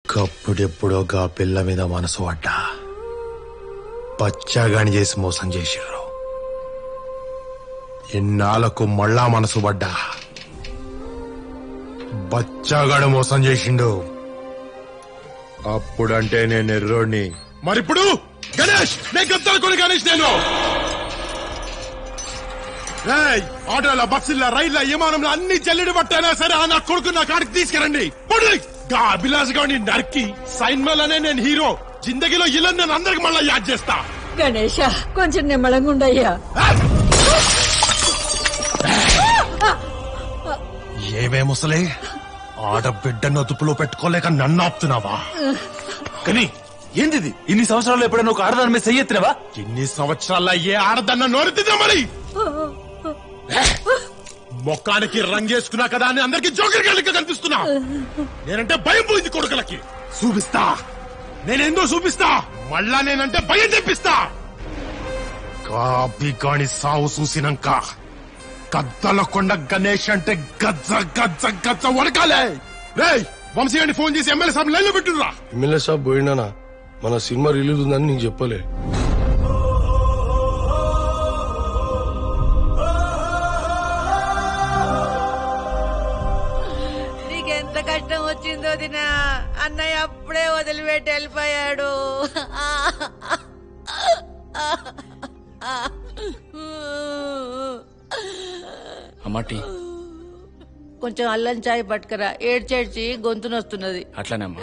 కప్పుడెప్పుడో గా పిల్ల మీద మనసు పడ్డా పచ్చాగాని చేసి మోసం చేసిర్రు ఇన్నాళ్ళకు మళ్ళా మనసు పడ్డా బచ్చాగాడు మోసం చేసిండు అప్పుడంటే నేను ఎర్రోడిని మరిప్పుడు గణేష్ నేను గద్దనుకుని గణేష్ నేను రేయ్, ఆటోల బస్సుల రైళ్ల విమానంలో అన్ని జల్లెడి పట్టైనా సరే ఆ నా కొడుకు నా కాడికి తీసుకురండి పొడి! గా అభిలాష్ గాని నరికి సైన్మల్ అనే నేను హీరో జిందగీలో ఇలా నేను అందరికి మళ్ళా యాడ్ చేస్తా గణేష కొంచెం నిమ్మళంగా ఉండయ్యా ఏమే ముసలే ఆడబిడ్డ నొతుపులో పెట్టుకోలేక నన్ను ఆపుతున్నావా కానీ ఏంటిది ఇన్ని సంవత్సరాలు ఎప్పుడైనా ఒక ఆడదాని మీద చెయ్యెత్తినవా ఇన్ని సంవత్సరాల ఏ ఆడదన్న నోరెత్తిందా మరి మొక్కానికి రంగేసుకున్నా కదా అని అందరికి జోకర్ గళ్ళకి కనిపిస్తున్నా నేనంటే భయం పోయింది కొడుకులకి చూపిస్తా నేనేందో చూపిస్తా మళ్ళా నేనంటే భయం తెప్పిస్తా కాపీ కాని సావు చూసినాక గద్దల కొండ గణేష్ అంటే గజ్జ గజ్జ గజ్జ వడకాలే రేయ్ వంశీ గారిని ఫోన్ చేసి ఎమ్మెల్యే సాబ్ లైన్లో పెట్టురా ఎమ్మెల్యే సాబ్ పోయినానా మన సినిమా రిలీజ్ ఉందని నీకు చెప్పలే నీకెంత కష్టం వచ్చిందో దినా అన్నయ్య అప్పుడే వదిలిపెట్టి వెళ్ళిపోయాడు అమ్మాటి కొంచెం అల్లం చాయ్ పట్టుకరా ఏడ్చేడ్చి గొంతునొస్తున్నది అట్లానే అమ్మా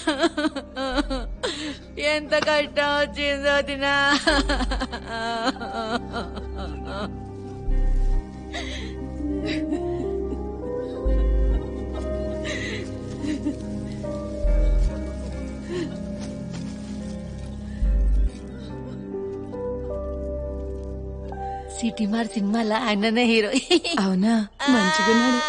ఎంత కష్టం వచ్చిందో దినా సిటీ మార్ సినిమాలో ఆయననే హీరో అవునా మంచిగున్నాడు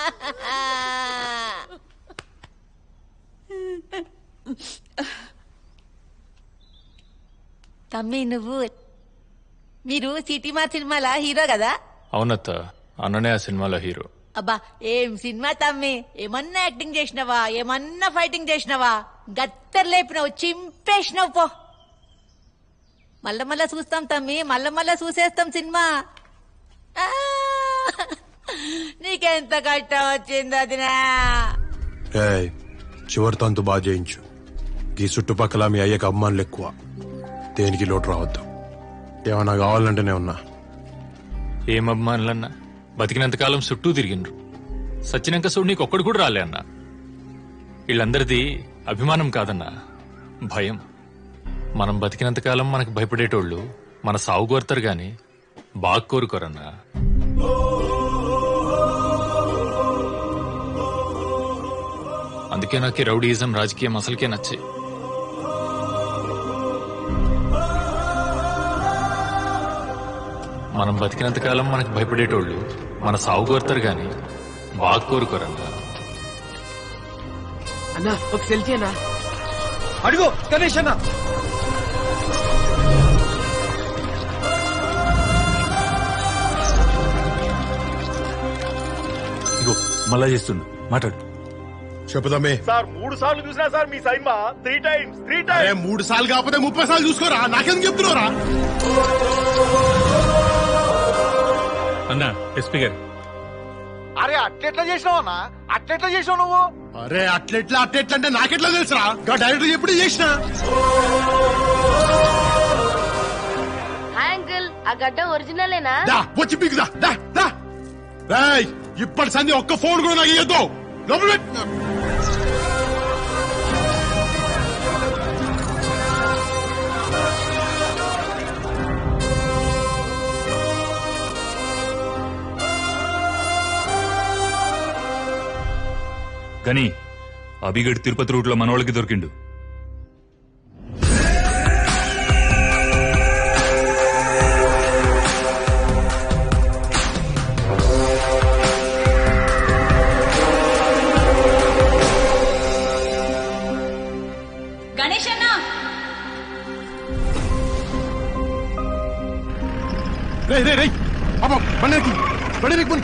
తమ్మి నువ్వు మీరు సిటీ మార్ సినిమాలా హీరో కదా అవునత్త అన్ననే ఆ సినిమాలో హీరో అబ్బా ఏం సినిమా తమ్మి ఏమన్నా యాక్టింగ్ చేసినావా ఏమన్నా ఫైటింగ్ చేసినావా గత్తర్ లేపినావు చింపేసినావు పో మళ్ళా మళ్ళా చూస్తాం తమ్మి మళ్ళా మళ్ళా చూసేస్తాం సినిమా ఆ! నీకెంత కష్టం వచ్చింది అదినా ఏయ్ చివరి తంతు బాగా చేయించు ఈ చుట్టుపక్కల మీ అయ్యకి అభిమానులు ఎక్కువ దేనికి లోటు రావద్దు ఏమన్నా కావాలంటేనే ఉన్నా ఏం అభిమానులన్నా బతికినంతకాలం చుట్టూ తిరిగిండ్రు సచ్చినాక చూడు నీకు ఒక్కడు కూడా రాలే అన్నా వీళ్ళందరిది అభిమానం కాదన్నా భయం మనం బతికినంతకాలం మనకు భయపడేటోళ్ళు మన సాగు కోరుతారు గాని బాగా కోరుకోరన్నా అందుకే నాకు ఈ రౌడీయిజం రాజకీయం అసలుకే నచ్చాయి మనం బతికినంతకాలం మనకు భయపడేటోళ్ళు మన సాగు కోరుతారు గాని బాగా కోరుకోరన్నా అన్నా ఒక సెల్ఫీ అన్నా అడుగు గణేష్ అన్న ఇగో మళ్ళా చేస్తుండు మాట్లాడు చెప్పుదామే సార్ మూడు సార్లు చూసినా సార్ మీ సైన్మా త్రీ టైమ్స్ త్రీ అరే టైమ్స్ మూడు సార్లు కాకపోతే ముప్పై సార్లు చూసుకోరా నాకేం చెప్తున్నారా అన్నా ఎస్పీ గారు అరే అట్లెట్లా చేసినావు అన్న అట్లెట్లా చేసినావు నువ్వు అరే అట్లెట్లా అట్లెట్లా అంటే నాకెట్లా తెలుసురా గా డైరెక్టర్ ఎప్పుడు చేసినా హాయ్ అంకుల్ ఆ గడ్డ ఒరిజినలేనా దా వచ్చి పీకుదా దా దా రేయ్ ఇప్పటి సంధి ఒక్క ఫోన్ కూడా నాకు ఇయ్యద్దు లోపల పెట్టు. కానీ అభిగడ్ తిరుపతి రూట్ లో మనోళ్ళకి దొరికిండు గణేష్ అన్న రేయ్ రేయ్ రేయ్ అబ్బా బండి బండి బండి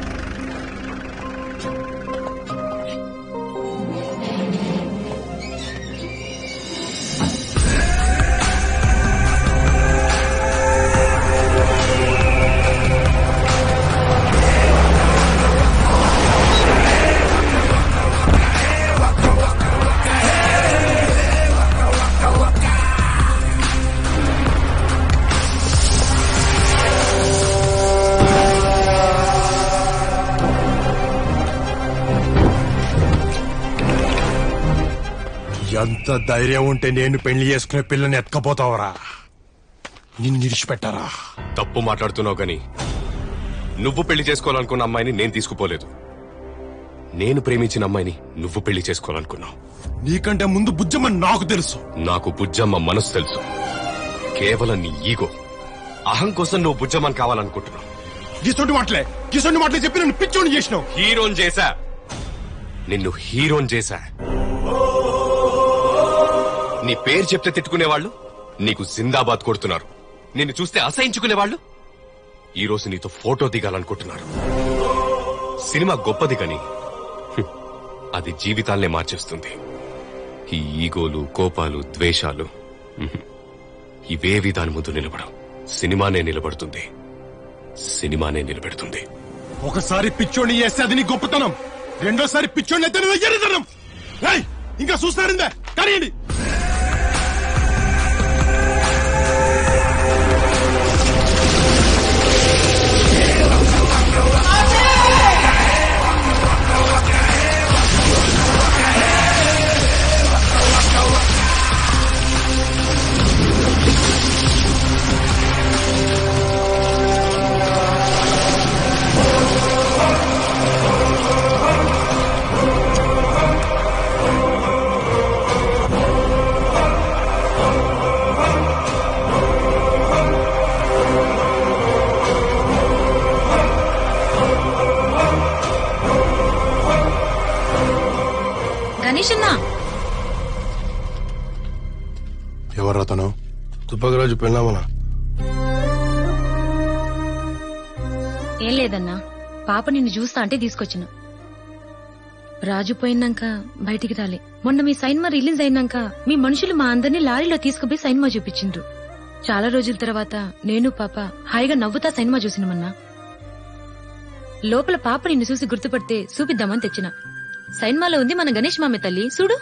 ఎంత ధైర్యం ఉంటే నేను పెళ్లి చేసుకునే పిల్లని ఎత్తుకపోతావరా నిన్ను విడిచిపెట్టారా తప్పు మాట్లాడుతున్నావు గాని నువ్వు పెళ్లి చేసుకోవాలనుకున్న అమ్మాయిని నేను తీసుకుపోలేదు నేను ప్రేమించిన అమ్మాయిని నువ్వు పెళ్లి చేసుకోవాలనుకున్నావు నీకంటే ముందు బుజ్జమని నాకు తెలుసు నాకు బుజ్జమ్మ మనసు తెలుసు కేవలం నీ ఈగో అహం కోసం నువ్వు బుజ్జమ్మని కావాలనుకుంటున్నావు గిసొంటి మాటలే గిసొంటి మాటలే చెప్పి నన్ను పిచ్చోని చేసినావు హీరోని చేశా నిన్ను హీరోని చేశా నీ పేరు చెప్తే తిట్టుకునేవాళ్ళు నీకు జిందాబాద్ కొడుతున్నారు నిన్ను చూస్తే అసహించుకునేవాళ్ళు ఈ రోజు నీతో ఫోటో దిగాలనుకుంటున్నారు సినిమా గొప్పది కానీ హ్మ్, అది జీవితాల్నే మార్చేస్తుంది ఈ ఈగోలు కోపాలు ద్వేషాలు హ్మ్, ఇవేవి దాని ముందు నిలబడవు సినిమానే నిలబడుతుంది సినిమానే నిలబెడుతుంది ఒకసారి పిచ్చోని చేస్తే అది నీ గొప్పతనం రెండోసారి పిచ్చోని అయితే నువ్వు ఎర్రతనం ఏయ్, ఇంకా చూస్తారిందే కానీ గణేష్ అన్నా ఎవరు అతను తుప్పకరాజు పెళ్ళామనా ఏం లేదన్నా పాప నిన్ను చూస్తా అంటే తీసుకొచ్చిన రాజు పోయినాక బయటికి రాలే మొన్న మీ సైన్మా రిలీజ్ అయినాక మీ మనుషులు మా అందరినీ లారీలో తీసుకుపోయి సైన్మా చూపించిండ్రు చాలా రోజుల తర్వాత నేను పాప హాయిగా నవ్వుతా సైన్మా చూసినమన్నా లోపల పాప నిన్ను చూసి గుర్తుపడితే చూపిద్దామని తెచ్చిన సైన్మాలో ఉంది మన గణేష్ మామే తల్లి చూడు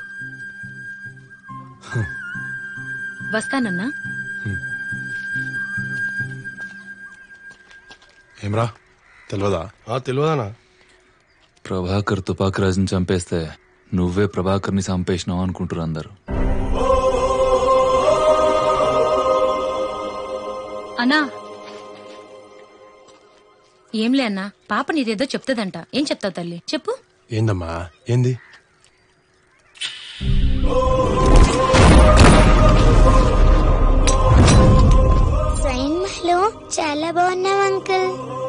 వస్తానన్నా ఏమ్రా తెలియదా ఆ తెలియదానా ప్రభాకర్ తుపాకి రాజుని చంపేస్తే నువ్వే ప్రభాకర్ని చంపేసినావు అనుకుంటారు అందరు అన్నా ఏంలే అన్నా పాప నీదేదో చెప్తుందంట ఏం చెప్తావు తల్లి చెప్పు ఏందమ్మా ఏంది సైన్మాలో చాలా బాగున్నావు అంకుల్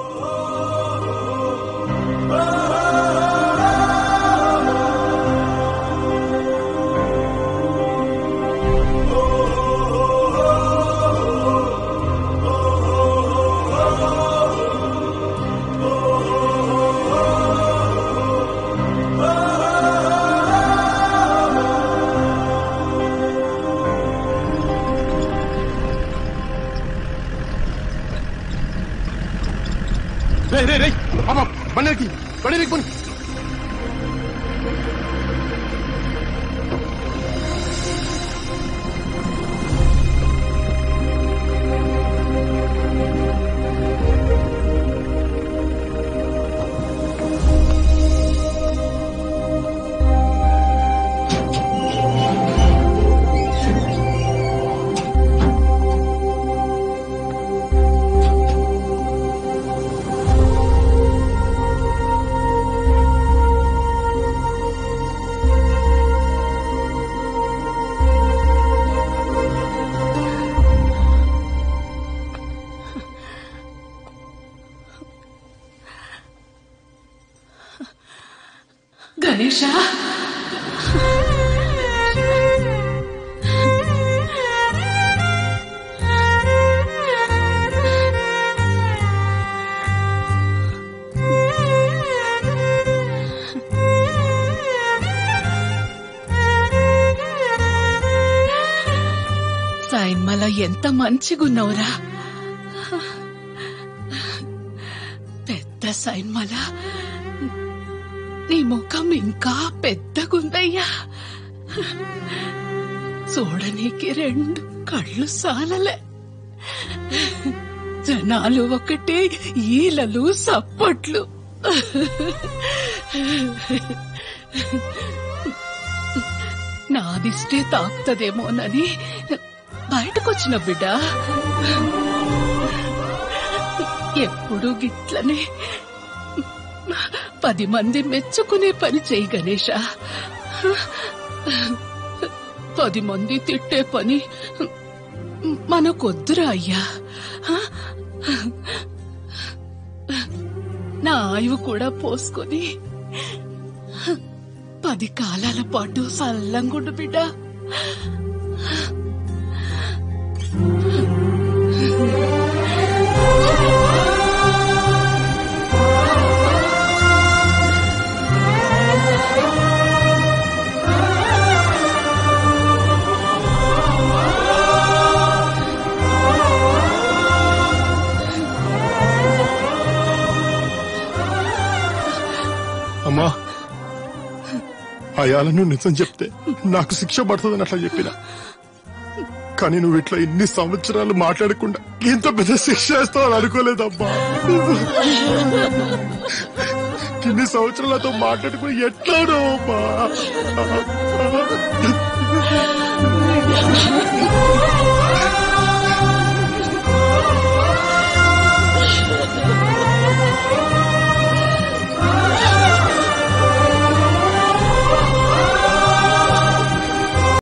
రే రే రే పాప బండికి బండికి బండి గణేష సైన్మల ఎంత మంచిగున్నావురా పెద్ద సైన్మల నీ ముఖం ఇంకా పెద్దగుందయ్యా చూడనీకి రెండు కళ్ళు సాలలే జనాలు ఒకటే ఈలలు సప్పట్లు నా నాదిష్టే తాకుతదేమోనని బయటకొచ్చిన బిడ్డ ఎప్పుడు గిట్లనే పది మంది మెచ్చుకునే పని చేయి గణేష పది మంది తిట్టే పని మనకొద్దురా అయ్యా నా ఆయువు కూడా పోసుకొని పది కాలాల పాటు సల్లంగుండు బిడ్డ అమ్మా అయాల నువ్వు నిజం చెప్తే నాకు శిక్ష పడుతుందని అట్లా చెప్పిన కానీ నువ్వు ఇట్లా ఇన్ని సంవత్సరాలు మాట్లాడకుండా ఇంత పెద్ద శిక్ష వేస్తావని అనుకోలేదమ్మా ఇన్ని సంవత్సరాలతో మాట్లాడుకుని ఎట్లా ఉన్నావమ్మా